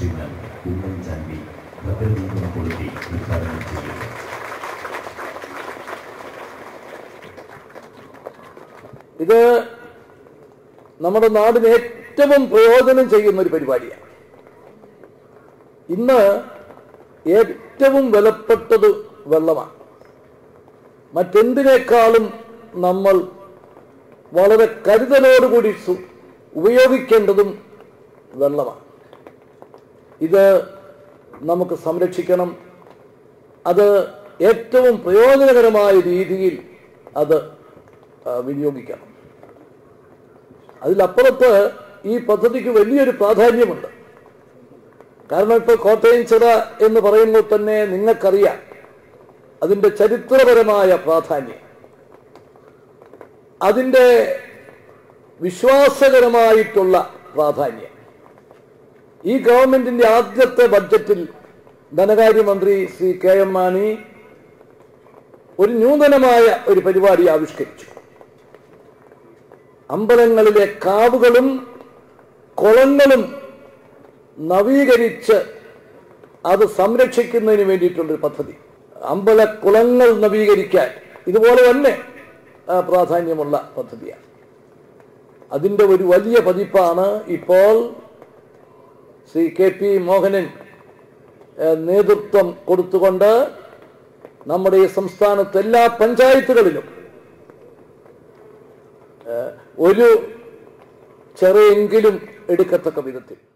ശ്രീമാൻ ഉമ്മൻചാണ്ടി ഭദ്രദീപം കൊളുത്തി ഉദ്ഘാടനം ചെയ്യും ഇത് നമ്മുടെ നാടിന് ഏറ്റവും പ്രയോജനം ചെയ്യുന്ന ഒരു പരിപാടിയാണ് ഇന്ന് ഏറ്റവും വിലപ്പെട്ടത് വെള്ളമാണ് മറ്റെന്തിനേക്കാളും നമ്മൾ വളരെ കരുതലോടുകൂടി സു- ഉപയോഗിക്കേണ്ടതും വെള്ളമാണ് ഇത് നമുക്ക് സംരക്ഷിക്കണം അത് ഏറ്റവും പ്രയോജനകരമായ രീതിയിൽ അത് ആ, വിനിയോഗിക്കണം അതിലപ്പുറത്ത് ഈ പദ്ധതിക്ക് വലിയൊരു പ്രാധാന്യമുണ്ട് കാരണം ഇപ്പോൾ കോട്ടയം ചിറ എന്ന് പറയുമ്പോൾ തന്നെ നിങ്ങൾക്കറിയാം അതിൻ്റെ ചരിത്രപരമായ പ്രാധാന്യം അതിൻ്റെ വിശ്വാസകരമായിട്ടുള്ള പ്രാധാന്യം ഈ ഗവൺമെന്റിന്റെ ആദ്യത്തെ ബഡ്ജറ്റിൽ ധനകാര്യമന്ത്രി ശ്രീ കെ എം മാണി ഒരു നൂതനമായ ഒരു പരിപാടി ആവിഷ്കരിച്ചു അമ്പലങ്ങളിലെ കാവുകളും കുളങ്ങളും നവീകരിച്ച് അത് സംരക്ഷിക്കുന്നതിന് വേണ്ടിയിട്ടുള്ളൊരു പദ്ധതി അമ്പലക്കുളങ്ങൾ നവീകരിക്കാൻ ഇതുപോലെ തന്നെ ആ, പ്രാധാന്യമുള്ള പദ്ധതിയാണ് അതിൻ്റെ ഒരു വലിയ പതിപ്പാണ് ഇപ്പോൾ ശ്രീ കെ പി മോഹനൻ ഏഹ്, നേതൃത്വം കൊടുത്തുകൊണ്ട് നമ്മുടെ ഈ സംസ്ഥാനത്തെ എല്ലാ പഞ്ചായത്തുകളിലും ഏഹ്, ഒരു ചെറിയെങ്കിലും എടുക്കത്തക്ക വിധത്തിൽ